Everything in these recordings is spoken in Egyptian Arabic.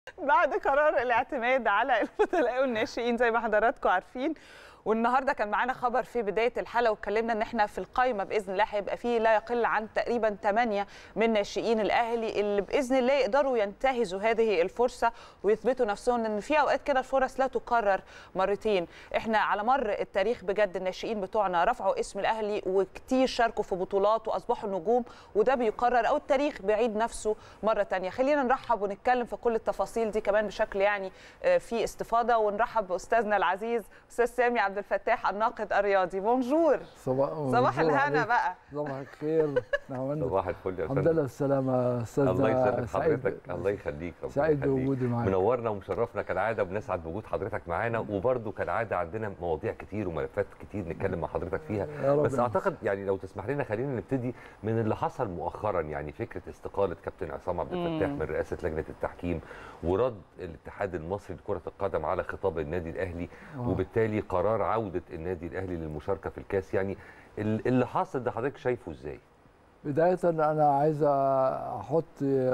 بعد قرار الاعتماد على البدلاء والناشئين زي ما حضراتكم عارفين والنهارده كان معانا خبر في بدايه الحلقه واتكلمنا ان احنا في القايمه باذن الله هيبقى فيه لا يقل عن تقريبا 8 من ناشئين الاهلي اللي باذن الله يقدروا ينتهزوا هذه الفرصه ويثبتوا نفسهم ان في اوقات كده الفرص لا تكرر مرتين احنا على مر التاريخ بجد الناشئين بتوعنا رفعوا اسم الاهلي وكتير شاركوا في بطولات واصبحوا نجوم وده بيكرر او التاريخ بيعيد نفسه مره ثانيه خلينا نرحب ونتكلم في كل التفاصيل دي كمان بشكل يعني في استفاضه ونرحب باستاذنا العزيز استاذ سامي عبد الفتاح الناقد الرياضي بونجور صباح صباح الهنا بقى صباح الخير صباح الفل يا الحمد لله السلامة استاذ الله يسلمك حضرتك الله يخليك ربنا سعيد يخليك. بوجودي معاك منورنا ومشرفنا كالعاده وبنسعد بوجود حضرتك معانا وبرده كالعاده عندنا مواضيع كتير وملفات كتير نتكلم مع حضرتك فيها يا رب بس اعتقد يعني لو تسمح لنا خلينا نبتدي من اللي حصل مؤخرا يعني فكره استقاله كابتن عصام عبد الفتاح من رئاسه لجنه التحكيم ورد الاتحاد المصري لكره القدم على خطاب النادي الاهلي آه. وبالتالي قرار عوده النادي الاهلي للمشاركه في الكاس يعني ال- اللي حاصل ده حضرتك شايفه ازاي؟ بداية أنا عايز أحط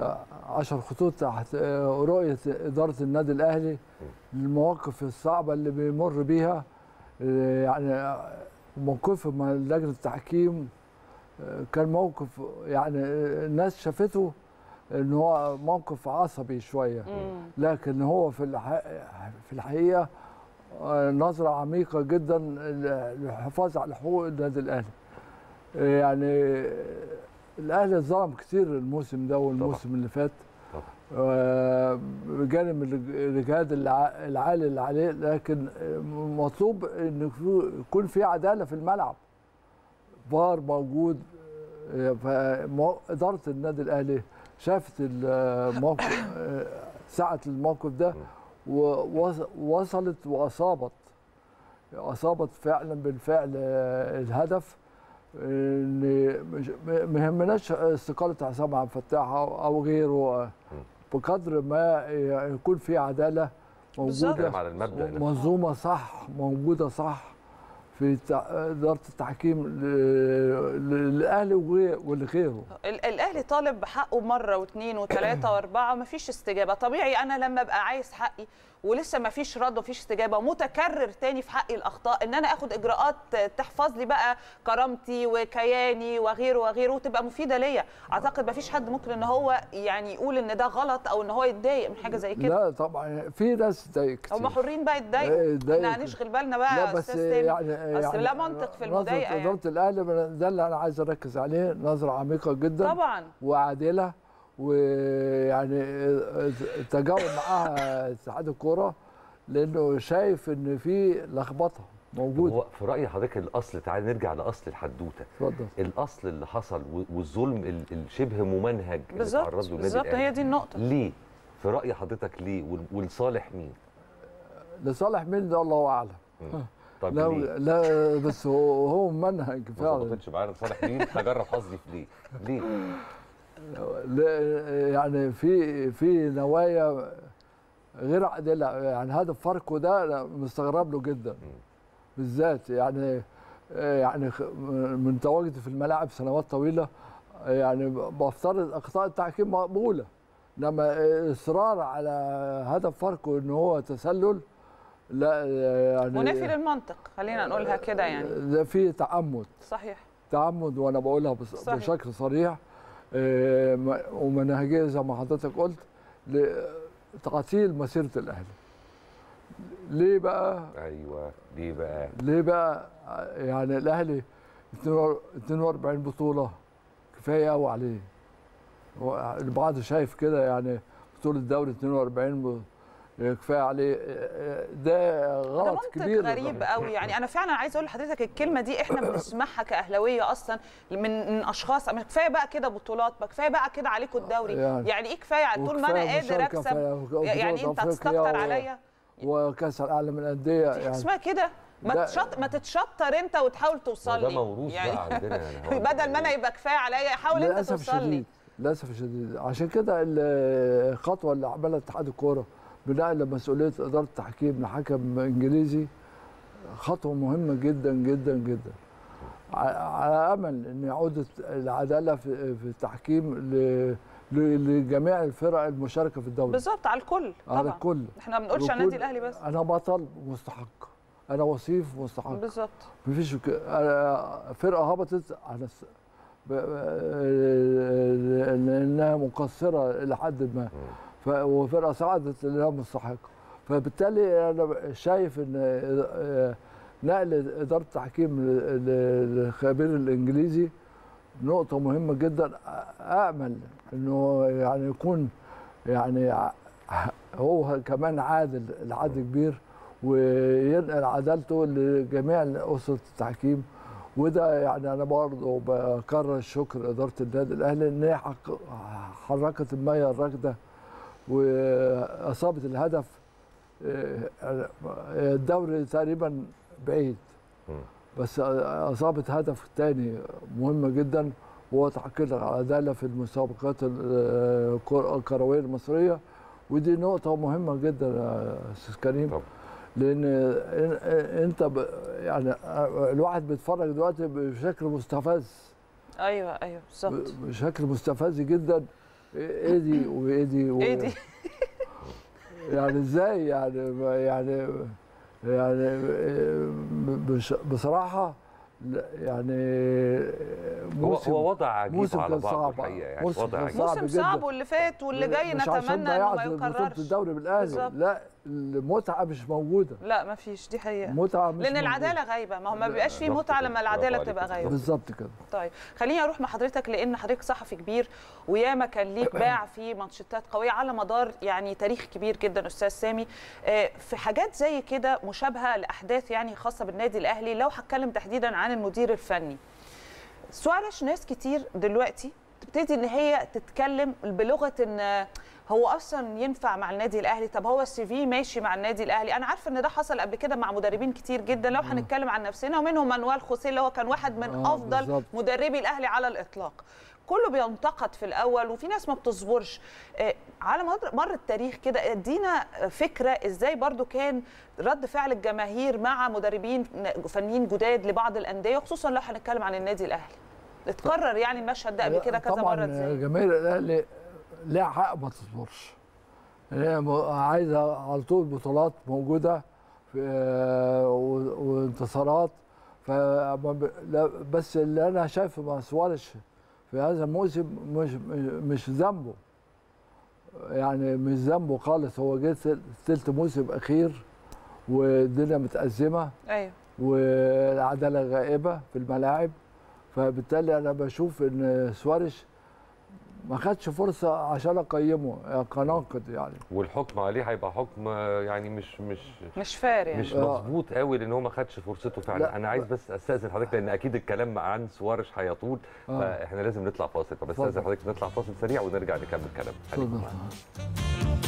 عشر خطوط تحت رؤية إدارة النادي الأهلي للمواقف الصعبة اللي بيمر بيها يعني موقفه مع لجنة التحكيم كان موقف يعني الناس شافته ان هو موقف عصبي شويه مم. لكن هو في الح... في الحقيقه آه، نظره عميقه جدا للحفاظ على حقوق النادي الاهلي آه، يعني الاهلي اتظلم كتير الموسم ده والموسم اللي فات طبعا آه، بجانب الرج- الرجال الع- العالي اللي عليه لكن آه، مطلوب ان في- يكون في عداله في الملعب فار موجود آه، فمو- اداره النادي الاهلي شافت الموقف آه، سعه الموقف ده ووصلت واصابت اصابت فعلا بالفعل آه، الهدف ان مش- ما يهمناش استقاله عصام عبد الفتاح او أو غيره آه، بقدر ما يكون في عداله بالظبط. موجوده كلام على المبدا ده منظومه صح موجوده صح في تع- اداره التحكيم ل- للاهلي وغير- ولغيره ال- الاهلي طالب بحقه مره واثنين وثلاثه واربعه مفيش استجابه طبيعي انا لما ابقى عايز حقي ولسه مفيش رد ومفيش استجابه ومتكرر تاني في حقي الاخطاء ان انا اخد اجراءات تحفظ لي بقى كرامتي وكياني وغيره وغيره وتبقى مفيده ليا اعتقد مفيش حد ممكن ان هو يعني يقول ان ده غلط او ان هو يتضايق من حاجه زي كده لا طبعا في ناس تضايق كتير هم حرين بقى إيه، يتضايقوا يتضايقوا. احنا هنشغل بالنا بقى لا يا بس استاذ تامر يعني أصل يعني لا منطق في نظرة المضايقه يعني. اداره الاهلي ده اللي انا عايز اركز عليه نظره عميقه جدا طبعا وعادله ويعني تجاوب معاها اتحاد الكوره لانه شايف ان في لخبطه موجوده هو في راي حضرتك الاصل تعال نرجع لاصل الحدوته اتفضل الاصل اللي حصل و- والظلم ال- الشبه ممنهج اللي بالظبط تعرض له النادي بالظبط الأهلي. هي دي النقطه ليه في راي حضرتك ليه وال- ولصالح مين لصالح مين ده الله اعلم مم. طب لا ليه لا بس هو هو منهج ما فعلا ظبطتش معانا لصالح مين هجرب حظي في ليه ليه لا، يعني في في نوايا غير عادله يعني هدف فاركو ده أنا مستغرب له جدا بالذات يعني يعني خ- من تواجدي في الملاعب سنوات طويله يعني بفترض اخطاء التحكيم مقبوله انما اصرار على هدف فاركو ان هو تسلل لا يعني منافي للمنطق خلينا نقولها كده يعني ده فيه تعمد صحيح تعمد وانا بقولها بص- صحيح. بشكل صريح آه، م- ومنهجيه زي ما حضرتك قلت لتعطيل مسيره الاهلي ليه بقى ايوه ليه بقى ليه بقى يعني الاهلي 42 بطوله كفايه قوي عليه هو البعض شايف كده يعني بطوله الدوري 42 ب- كفايه عليه ده ده غلط منطق كبير غريب قوي يعني انا فعلا عايزه اقول لحضرتك الكلمه دي احنا بنسمعها كاهلاويه اصلا من من اشخاص أما كفايه بقى كده بطولات بقى كفايه بقى كده عليكم الدوري يعني. يعني ايه كفايه طول ما انا وكفاية قادر مشاركة اكسب في- في يعني بطولة انت أفريقيا هتستكتر و- عليا وكاس العالم للانديه في يعني اسمها كده ما لا. تشط ما تتشطر انت وتحاول توصل ما ده لي موروث بقى عندنا يعني هو بدل ما انا يبقى كفايه عليا حاول انت للاسف توصل لي الشديد للاسف الشديد عشان كده الخطوه اللي عملها اتحاد الكوره بناء لمسؤوليه اداره التحكيم لحكم انجليزي خطوه مهمه جدا جدا جدا ع- على امل ان يعود العداله في في التحكيم ل- ل- لجميع الفرق المشاركه في الدوري بالظبط على الكل على طبعا الكل احنا ما بنقولش على النادي وكل- الاهلي بس انا بطل مستحق انا وصيف مستحق بالظبط مفيش ك... أنا فرقه هبطت على س... ب... لانها مقصره الى حد ما ف... وفرقه صعدت لانها مستحقه فبالتالي انا شايف ان آه، نقل اداره التحكيم ل- ل- للخبير الانجليزي نقطه مهمه جدا امل انه يعني يكون يعني ع- هو كمان عادل العدل كبير وينقل عدالته لجميع اسره التحكيم وده يعني انا برضه بكرر الشكر اداره النادي الاهلي ان هي حق- حركت الميه الراكده واصابت الهدف آه، الدوري تقريبا بعيد مم. بس اصابت هدف تاني مهم جدا وهو تحقيق العداله في المسابقات ال- الكر- الكرويه المصريه ودي نقطه مهمه جدا يا استاذ كريم طبعا. لان انت ب- يعني الواحد بيتفرج دلوقتي بشكل مستفز ايوه ايوه بالظبط بشكل مستفز جدا ايه دي وايه دي و- ايه دي يعني ازاي يعني يعني يعني بش- بصراحه لا، يعني هو موسم هو وضع عجيب موسم على كان بعضه صعب. الحقيقه يعني موسم وضع كان عجيب صعب موسم جدا. صعب واللي فات واللي جاي مش عشان نتمنى انه ما ضيعت بطولة يكررش الدوري بالاهلي بالظبط. لا المتعه مش موجوده لا ما فيش دي حقيقه متعه مش لان موجودة. العداله غايبه ما هو ما لا، بيبقاش فيه بالظبط متعه كده. لما برافو العداله عليك، تبقى غايبه بالظبط كده طيب خليني اروح مع حضرتك لان حضرتك صحفي كبير وياما كان ليك باع في مانشيتات قويه على مدار يعني تاريخ كبير جدا استاذ سامي آه، في حاجات زي كده مشابهه لاحداث يعني خاصه بالنادي الاهلي لو هتكلم تحديدا عن المدير الفني سوارش ناس كتير دلوقتي تبتدي ان هي تتكلم بلغه ان هو اصلا ينفع مع النادي الاهلي طب هو السي في ماشي مع النادي الاهلي انا عارفه ان ده حصل قبل كده مع مدربين كتير جدا لو هنتكلم عن نفسنا ومنهم مانويل خوسيه اللي هو كان واحد من آه، افضل بالظبط. مدربي الاهلي على الاطلاق كله بينتقد في الاول وفي ناس ما بتصبرش آه، على مر- مر التاريخ كده ادينا فكره ازاي برضو كان رد فعل الجماهير مع مدربين فنيين جداد لبعض الانديه خصوصا لو هنتكلم عن النادي الاهلي اتكرر يعني المشهد ده قبل كده كذا طبعا مره ازاي جماهير الاهلي لها حق ما تصبرش هي م- عايزه على طول بطولات موجوده في و- وانتصارات ف بس اللي انا شايفه مع سوارش في هذا الموسم مش مش ذنبه يعني مش ذنبه خالص هو جه تل- تلت موسم اخير والدنيا متأزمه ايوه والعداله غائبه في الملاعب فبالتالي انا بشوف ان سوارش ما خدش فرصه عشان اقيمه كناقد يعني والحكم عليه هيبقى حكم آه، يعني مش مش مش فار يعني مش آه. مظبوط قوي لان هو ما خدش فرصته فعلا لا. انا عايز بس استاذن حضرتك لان اكيد الكلام عن سوارش هيطول آه. فاحنا لازم نطلع فاصل فبستاذن اتفضل. حضرتك نطلع فاصل سريع ونرجع نكمل كلام خليكم اتفضل. معانا.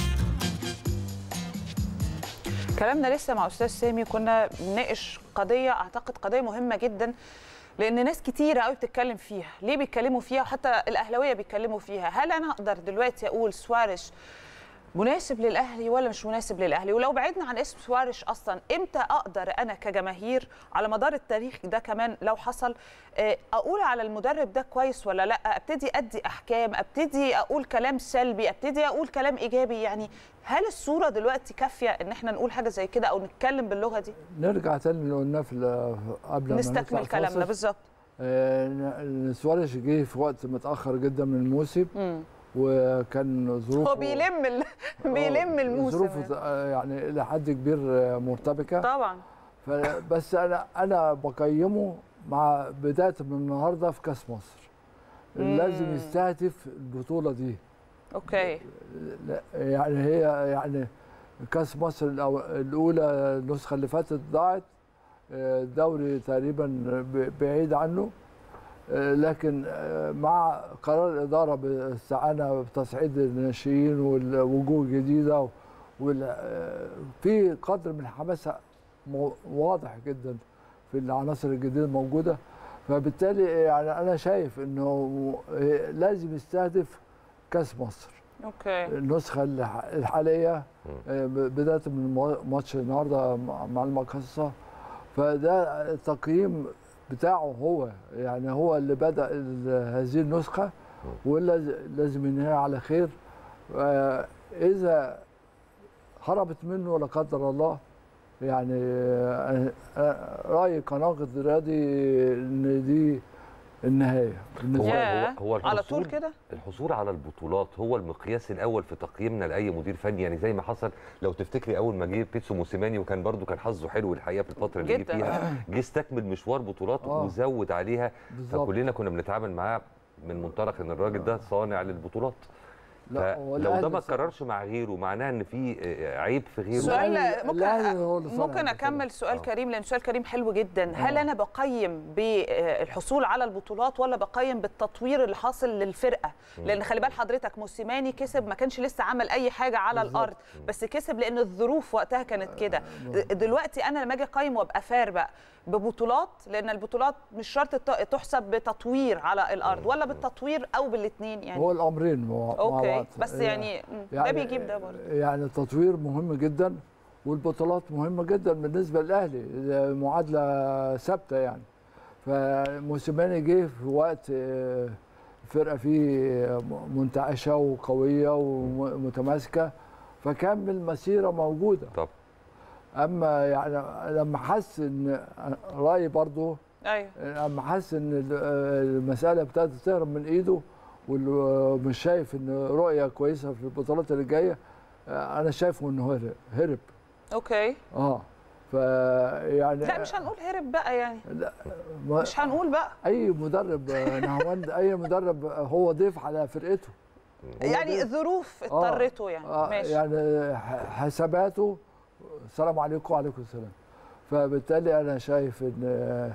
كلامنا لسه مع استاذ سامي كنا بنناقش قضيه اعتقد قضيه مهمه جدا لان ناس كتيره قوي بتتكلم فيها ليه بيتكلموا فيها وحتى الاهلاويه بيتكلموا فيها هل انا اقدر دلوقتي اقول سوارش مناسب للاهلي ولا مش مناسب للاهلي ولو بعدنا عن اسم سوارش اصلا امتى اقدر انا كجماهير على مدار التاريخ ده كمان لو حصل آه، اقول على المدرب ده كويس ولا لا ابتدي ادي احكام ابتدي اقول كلام سلبي ابتدي اقول كلام ايجابي يعني هل الصوره دلوقتي كافيه ان احنا نقول حاجه زي كده او نتكلم باللغه دي نرجع تاني اللي قلناه في ال- قبل ما نستكمل نطلع كلامنا فاصل. بالظبط آه، ان سواريش جه في وقت متاخر جدا من الموسم مم. وكان ظروفه هو بيلم ال... بيلم آه، الموسم ظروفه آه، يعني الى حد كبير آه، مرتبكه طبعا بس انا انا بقيمه مع بدايه من النهارده في كاس مصر مم. لازم يستهدف البطوله دي اوكي لا، يعني هي يعني كاس مصر الأو- الاولى النسخه اللي فاتت ضاعت آه، الدوري تقريبا ب- بعيد عنه آه، لكن آه، مع قرار الاداره بالاستعانه بتصعيد الناشئين والوجوه الجديده وفي قدر من الحماسه مو- واضح جدا في العناصر الجديده الموجوده فبالتالي يعني انا شايف انه آه، لازم يستهدف كاس مصر اوكي النسخه الح- الحاليه آه، ب- بدايه من مو- ماتش النهارده مع مع المقصه فده التقييم بتاعه هو يعني هو اللي بدا ال- هذه النسخه ولا لازم ينهيها على خير آه، اذا هربت منه لا قدر الله يعني آه، آه، رايي كناقد رياضي ان دي النهايه بالنسبه هو- لي. ياه، هو على طول الحصول- كده الحصول على البطولات هو المقياس الاول في تقييمنا لاي مدير فني يعني زي ما حصل لو تفتكري اول ما جه بيتسو موسيماني وكان برضو كان حظه حلو الحقيقه في الفتره اللي جه جداً. فيها جه استكمل مشوار بطولات آه. وزود عليها بالظبط فكلنا كنا بنتعامل معاه من منطلق ان الراجل ده صانع للبطولات لا، هو فلو ده الأهلي ما ص- اتكررش مع غيره معناه ان في آه، عيب في غيره سؤال الأهلي- ممكن الأهلي هو اللي صنع ممكن البطولة. اكمل سؤال آه. كريم لان سؤال كريم حلو جدا هل آه. انا بقيم بالحصول على البطولات ولا بقيم بالتطوير اللي حاصل للفرقه لان خلي بال حضرتك موسيماني كسب ما كانش لسه عمل اي حاجه على بالظبط. الارض بس كسب لان الظروف وقتها كانت كده دلوقتي انا لما اجي اقيم وابقى فار بقى ببطولات لان البطولات مش شرط ت- تحسب بتطوير على الارض ولا بالتطوير او بالاثنين يعني هو الامرين مع مع اوكي بعض. بس يعني, مم، ده بيجيب ده برضه يعني التطوير مهم جدا والبطولات مهمه جدا بالنسبه للاهلي ده معادله ثابته يعني فموسيماني جه في وقت آه، الفرقه فيه منتعشه وقويه ومتماسكه فكمل مسيره موجوده طب اما يعني لما حس ان رايي برضو ايوه لما حس ان ال- المساله ابتدت تهرب من ايده ومش شايف ان رؤيه كويسه في البطولات اللي جايه آه، انا شايفه انه هرب هرب اوكي اه فيعني لا مش هنقول هرب بقى يعني لا ما مش هنقول بقى اي مدرب آه، نهواند اي مدرب آه، هو ضيف على فرقته هو يعني ضيف. الظروف آه، اضطرته يعني آه، ماشي يعني ح- حساباته السلام عليكم وعليكم السلام فبالتالي انا شايف ان آه،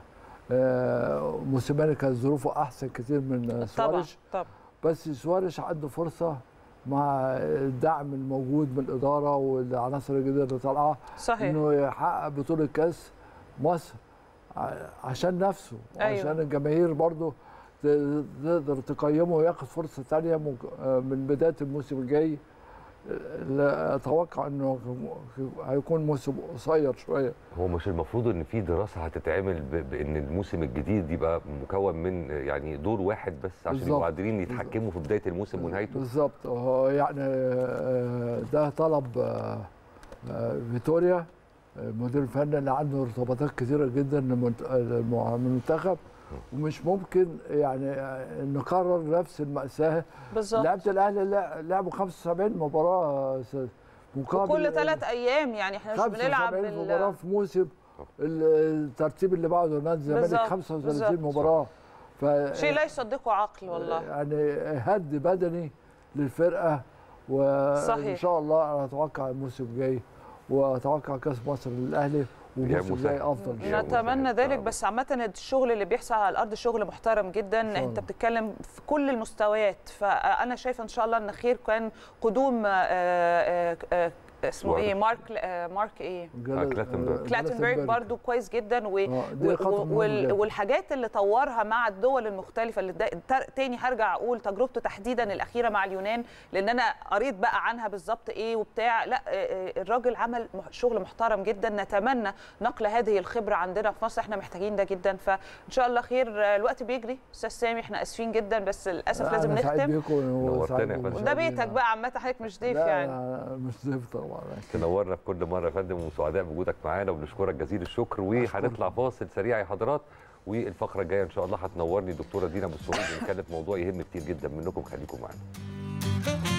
آه، موسيماني كان ظروفه احسن كتير من آه، طبعا سواريش طبعا بس سواريش عنده فرصه مع الدعم الموجود من الاداره والعناصر الجديده اللي طالعه صحيح انه يحقق بطوله كاس مصر ع- عشان نفسه أيوة. وعشان الجماهير برضه ت- تقدر تقيمه وياخد فرصه ثانيه من بدايه الموسم الجاي لا اتوقع انه هيكون موسم قصير شويه هو مش المفروض ان في دراسه هتتعمل ب- بان الموسم الجديد يبقى مكون من يعني دور واحد بس عشان بالظبط. يبقوا قادرين يتحكموا في بدايه الموسم ونهايته بالظبط هو يعني آه، ده طلب آه، آه، فيتوريا آه، المدير الفني اللي عنده ارتباطات كثيره جدا للمنت- للمع- المنتخب ومش ممكن يعني آه، نكرر نفس المأساة بالظبط لعبة الأهلي لع- لعبوا 75 مباراة س- مقابل وكل ثلاث ايام يعني احنا مش بنلعب 75 مباراة بال في موسم ال- الترتيب اللي بعده نادي الزمالك بالظبط، 35 بالظبط. مباراة ف شيء لا يصدقه عقل والله يعني هد بدني للفرقه وان صحيح. شاء الله انا اتوقع الموسم الجاي واتوقع كاس مصر للاهلي والموسم الجاي مسهل. افضل إن شاء الله. نتمنى مساعد. ذلك آه. بس عامة الشغل اللي بيحصل على الأرض شغل محترم جدا شاء أنت الله. بتتكلم في كل المستويات فأنا شايفة إن شاء الله إن خير كان قدوم آه، آه، آه، اسمه ايه سواريش. مارك آه، مارك ايه جل- كلاتنبرج. آه، كلاتنبرج برضو كويس جدا و... آه، دي و- خطوة مهمة وال... جدا. والحاجات اللي طورها مع الدول المختلفه اللي دا... تر- تاني هرجع اقول تجربته تحديدا الاخيره مع اليونان لان انا قريت بقى عنها بالظبط ايه وبتاع لا آه، آه، الراجل عمل مح- شغل محترم جدا نتمنى نقل هذه الخبره عندنا في مصر احنا محتاجين ده جدا فان شاء الله خير آه، الوقت بيجري استاذ سامي احنا اسفين جدا بس للاسف لازم أنا سعيد نختم بيكم نورتنا وسعيد يا فندم. بالمشاهدين. وده بيتك بقى عامه حضرتك مش ضيف لا يعني أنا مش ضيف طبعا تنورنا في كل مره يا فندم وسعداء بوجودك معانا وبنشكرك جزيل الشكر وهنطلع فاصل سريع يا حضرات والفقره الجايه ان شاء الله هتنورني دكتوره دينا بالسعود ونتكلم في موضوع يهم كتير جدا منكم خليكم معانا